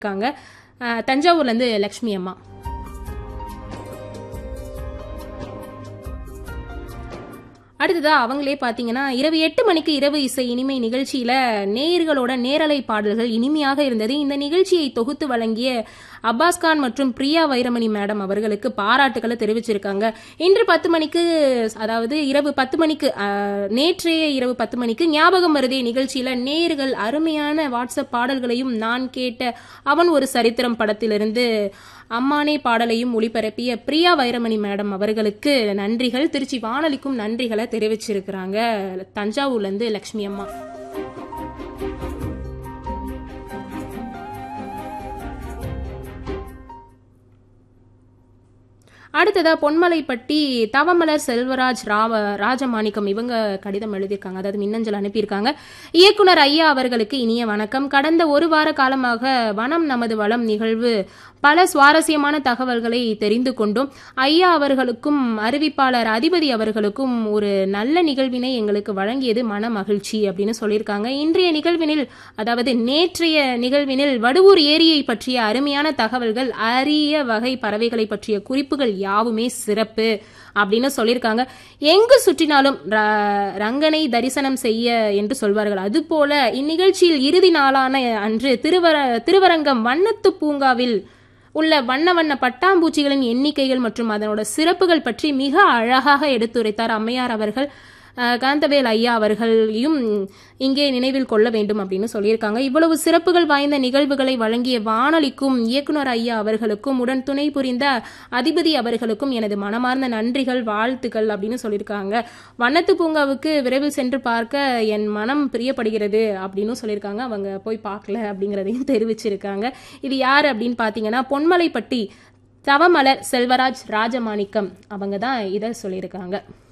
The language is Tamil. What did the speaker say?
இருக்காங்க அஹ், தஞ்சாவூர்லேருந்து லக்ஷ்மி அம்மா அடுத்ததா அவங்களே பாத்தீங்கன்னா இரவு எட்டு மணிக்கு இரவு இசை இனிமை நிகழ்ச்சியில நேயர்களோட நேரலை பாடல்கள் இனிமையாக இருந்தது இந்த நிகழ்ச்சியை தொகுத்து வழங்கிய அப்பாஸ் கான் மற்றும் பிரியா வைரமணி மேடம் அவர்களுக்கு பாராட்டுக்களை தெரிவிச்சிருக்காங்க இன்று பத்து மணிக்கு அதாவது இரவு பத்து மணிக்கு அஹ், நேற்றைய இரவு பத்து மணிக்கு ஞாபகம் வருதே நிகழ்ச்சியில நேயர்கள் அருமையான வாட்ஸ்அப் பாடல்களையும் நான் கேட்ட அவன் ஒரு சரித்திரம் படத்திலிருந்து அம்மானே பாடலையும் ஒளிபரப்பிய பிரியா வைரமணி மேடம் அவர்களுக்கு நன்றிகள் திருச்சி வானொலிக்கும் நன்றிகளை தெரிவிச்சிருக்கிறாங்க தஞ்சாவூர்ல இருந்து லக்ஷ்மி அம்மா அடுத்ததா பொன்மலைப்பட்டி தவமலர் செல்வராஜ் ராவ ராஜமாணிக்கம் இவங்க கடிதம் எழுதியிருக்காங்க அதாவது மின்னஞ்சல் அனுப்பியிருக்காங்க இயக்குனர் ஐயா அவர்களுக்கு இனிய வணக்கம் கடந்த ஒரு வார காலமாக வனம் நமது வளம் நிகழ்வு பல சுவாரஸ்யமான தகவல்களை தெரிந்து கொண்டோம் ஐயா அவர்களுக்கும் அறிவிப்பாளர் அதிபதி அவர்களுக்கும் ஒரு நல்ல நிகழ்வினை எங்களுக்கு வழங்கியது மன மகிழ்ச்சி அப்படின்னு சொல்லியிருக்காங்க இன்றைய நிகழ்வினில் அதாவது நேற்றைய நிகழ்வினில் வடுவூர் ஏரியை பற்றிய அருமையான தகவல்கள் அரிய வகை பறவைகளை பற்றிய குறிப்புகள் யாவுமே சிறப்பு அப்படின்னு சொல்லியிருக்காங்க எங்கு சுற்றினாலும் ர- ரங்கனை தரிசனம் செய்ய என்று சொல்வார்கள் அதுபோல இந்நிகழ்ச்சியில் இறுதி நாளான அன்று திருவர திருவரங்கம் வண்ணத்து பூங்காவில் உள்ள வண்ண வண்ண பட்டாம்பூச்சிகளின் எண்ணிக்கைகள் மற்றும் அதனோட சிறப்புகள் பற்றி மிக அழகாக எடுத்துரைத்தார் அம்மையார் அவர்கள் அஹ், காந்தவேல் ஐயா அவர்களையும் இங்கே நினைவில் கொள்ள வேண்டும் அப்படின்னு சொல்லியிருக்காங்க இவ்வளவு சிறப்புகள் வாய்ந்த நிகழ்வுகளை வழங்கிய வானொலிக்கும் இயக்குனர் ஐயா அவர்களுக்கும் உடன் துணை புரிந்த அதிபதி அவர்களுக்கும் எனது மனமார்ந்த நன்றிகள் வாழ்த்துக்கள் அப்படின்னு சொல்லியிருக்காங்க வண்ணத்து பூங்காவுக்கு விரைவில் சென்று பார்க்க என் மனம் பிரியப்படுகிறது அப்படின்னு சொல்லியிருக்காங்க அவங்க போய் பார்க்கல அப்படிங்கிறதையும் தெரிவிச்சிருக்காங்க இது யார் அப்படின்னு பார்த்தீங்கன்னா பொன்மலைப்பட்டி தவமலர் செல்வராஜ் ராஜமாணிக்கம் அவங்க தான் இதை சொல்லியிருக்காங்க